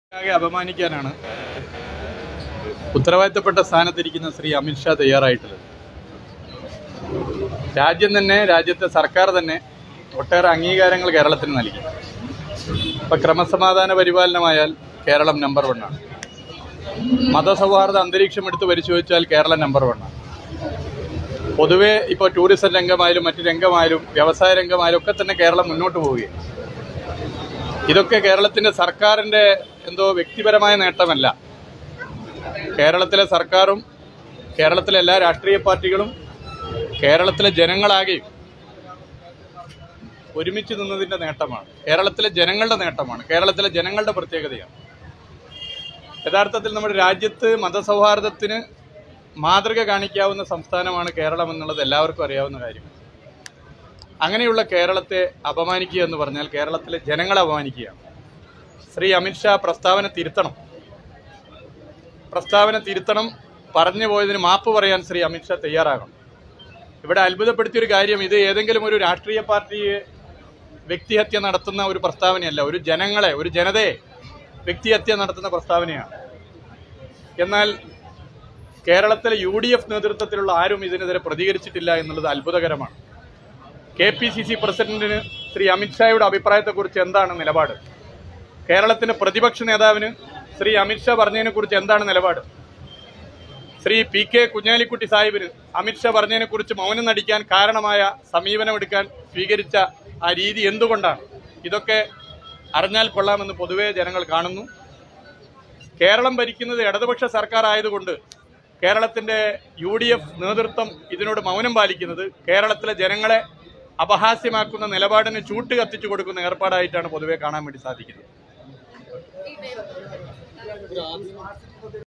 ആകെ അപമാനിക്കാനാണ് ഉത്തരവാദിത്തപ്പെട്ട സ്ഥാനത്തിരിക്കുന്ന ശ്രീ അമിത്ഷാ തയ്യാറായിട്ടുള്ളത് രാജ്യം തന്നെ രാജ്യത്തെ സർക്കാർ തന്നെ ഒട്ടേറെ അംഗീകാരങ്ങൾ കേരളത്തിന് നൽകി ഇപ്പൊ ക്രമസമാധാന പരിപാലനമായാൽ കേരളം നമ്പർ വണ്ണാണ് മതസൗഹാർദ്ദ അന്തരീക്ഷം എടുത്ത് പരിശോധിച്ചാൽ കേരളം നമ്പർ വണ്ണാണ് പൊതുവെ ഇപ്പോൾ ടൂറിസം രംഗമായാലും മറ്റു രംഗമായാലും വ്യവസായ രംഗമായാലും ഒക്കെ തന്നെ കേരളം മുന്നോട്ട് പോവുകയാണ് ഇതൊക്കെ കേരളത്തിന്റെ സർക്കാരിന്റെ എന്തോ വ്യക്തിപരമായ നേട്ടമല്ല കേരളത്തിലെ സർക്കാരും കേരളത്തിലെ എല്ലാ രാഷ്ട്രീയ പാർട്ടികളും കേരളത്തിലെ ജനങ്ങളാകെയും ഒരുമിച്ച് നിന്നതിന്റെ നേട്ടമാണ് കേരളത്തിലെ ജനങ്ങളുടെ നേട്ടമാണ് കേരളത്തിലെ ജനങ്ങളുടെ പ്രത്യേകതയാണ് യഥാർത്ഥത്തിൽ നമ്മുടെ രാജ്യത്ത് മതസൗഹാർദ്ദത്തിന് മാതൃക കാണിക്കാവുന്ന സംസ്ഥാനമാണ് കേരളം എന്നുള്ളത് എല്ലാവർക്കും അറിയാവുന്ന കാര്യമാണ് അങ്ങനെയുള്ള കേരളത്തെ അപമാനിക്കുക എന്ന് പറഞ്ഞാൽ കേരളത്തിലെ ജനങ്ങളെ അപമാനിക്കുകയാണ് ശ്രീ അമിത്ഷാ പ്രസ്താവന തിരുത്തണം പ്രസ്താവന തിരുത്തണം പറഞ്ഞു പോയതിന് മാപ്പ് പറയാൻ ശ്രീ അമിത്ഷാ തയ്യാറാകണം ഇവിടെ അത്ഭുതപ്പെടുത്തിയൊരു കാര്യം ഇത് ഏതെങ്കിലും ഒരു രാഷ്ട്രീയ പാർട്ടിയെ വ്യക്തിഹത്യ നടത്തുന്ന ഒരു പ്രസ്താവനയല്ല ഒരു ജനങ്ങളെ ഒരു ജനതയെ വ്യക്തിഹത്യ നടത്തുന്ന പ്രസ്താവനയാണ് എന്നാൽ കേരളത്തിലെ യു ഡി എഫ് നേതൃത്വത്തിലുള്ള ആരും ഇതിനെതിരെ പ്രതികരിച്ചിട്ടില്ല എന്നുള്ളത് അത്ഭുതകരമാണ് കെ പി സി സി പ്രസിഡന്റിന് ശ്രീ അമിത്ഷായുടെ അഭിപ്രായത്തെക്കുറിച്ച് എന്താണ് നിലപാട് കേരളത്തിന്റെ പ്രതിപക്ഷ നേതാവിന് ശ്രീ അമിത്ഷാ പറഞ്ഞതിനെ കുറിച്ച് എന്താണ് നിലപാട് ശ്രീ പി കെ കുഞ്ഞാലിക്കുട്ടി സാഹിബിന് അമിത്ഷാ പറഞ്ഞതിനെ കുറിച്ച് മൗനം നടിക്കാൻ കാരണമായ സമീപനമെടുക്കാൻ സ്വീകരിച്ച ആ രീതി എന്തുകൊണ്ടാണ് ഇതൊക്കെ അറിഞ്ഞാൽ കൊള്ളാമെന്ന് പൊതുവെ ജനങ്ങൾ കാണുന്നു കേരളം ഭരിക്കുന്നത് ഇടതുപക്ഷ സർക്കാർ ആയതുകൊണ്ട് കേരളത്തിന്റെ യു ഡി എഫ് നേതൃത്വം ഇതിനോട് മൗനം പാലിക്കുന്നത് കേരളത്തിലെ ജനങ്ങളെ അപഹാസ്യമാക്കുന്ന നിലപാടിന് ചൂട്ട് കത്തിച്ചു കൊടുക്കുന്ന ഏർപ്പാടായിട്ടാണ് പൊതുവെ കാണാൻ വേണ്ടി സാധിക്കുന്നത്